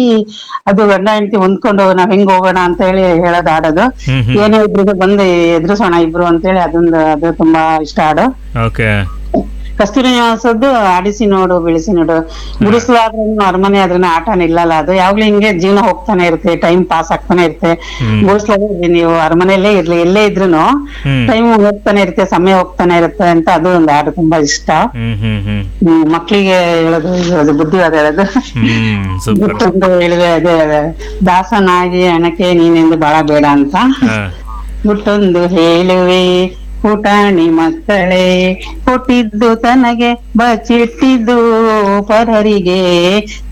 ಅದು ಗಂಡ ಹೆಂಡತಿ ಹೊಂದ್ಕೊಂಡು ನಾವ್ ಹೆಂಗ್ ಹೋಗೋಣ ಅಂತ ಹೇಳಿ ಹೇಳೋದ್ ಹಾಡೋದು ಹ್ಮ್ ಹ್ಮ್ ಏನೇ ಇಬ್ರು ಬಂದು ಎದುರಿಸೋಣ ಇಬ್ರು ಅಂತ ಹೇಳಿ ಅದೊಂದು ಅದು ತುಂಬಾ ಇಷ್ಟ ಹಾಡು ಓಕೆ ಕಸ್ತೂರಿ ನಿವಾಸದ್ದು ಆಡಿಸಿ ನೋಡು ಬೆಳೆಸಿ ನೋಡು ಗುಡಿಸ್ಲಾದ್ರೂ ಅರಮನೆ ಆದ್ರೂ ಆಟ ನಿಲ್ಲಲ್ಲ ಅದು ಯಾವಾಗ್ಲೂ ಹಿಂಗೆ ಜೀವನ ಹೋಗ್ತಾನೆ ಇರುತ್ತೆ ಟೈಮ್ ಪಾಸ್ ಆಗ್ತಾನೆ ಇರುತ್ತೆ ಹ್ಮ್. ಗುಡಿಸ್ಲಾದ್ರೆ ನೀವು ಅರಮನೆಯಲ್ಲೇ ಇರ್ಲಿ ಎಲ್ಲೇ ಇದ್ರೂನು ಹ್ಮ್ ಟೈಮ್ ಹೋಗ್ತಾನೆ ಇರುತ್ತೆ ಸಮಯ ಹೋಗ್ತಾನೆ ಇರುತ್ತೆ ಅಂತ ಅದು ಒಂದು ಹಾಡು ತುಂಬಾ ಇಷ್ಟ ಹ್ಮ್ ಹ್ಮ್ ಹ್ಮ್ ಹ್ಮ್, ಮಕ್ಳಿಗೆ ಹೇಳೋದು ಹೇಳೋದು ಬುದ್ಧಿವಾದ ಹೇಳೋದು ಹ್ಮ್ ಸೂಪರ್ ಬಿಟ್ಟೊಂದು ಹೇಳಿದೆ ಅದೇ ಅದೇ, ದಾಸನಾಗಿ ಹಣಕ್ಕೆ ನೀನೆಂದು ಬಾಳ ಬೇಡ ಅಂತ ಹಾ ಗುಟ್ಟೊಂದು ಹೇಳುವೆ ಪುಟಾಣಿ ಮಕ್ಕಳೇ ಕೊಟ್ಟಿದ್ದು ತನಗೆ ಬಚ್ಚಿಟ್ಟಿದ್ದು ಪರರಿಗೆ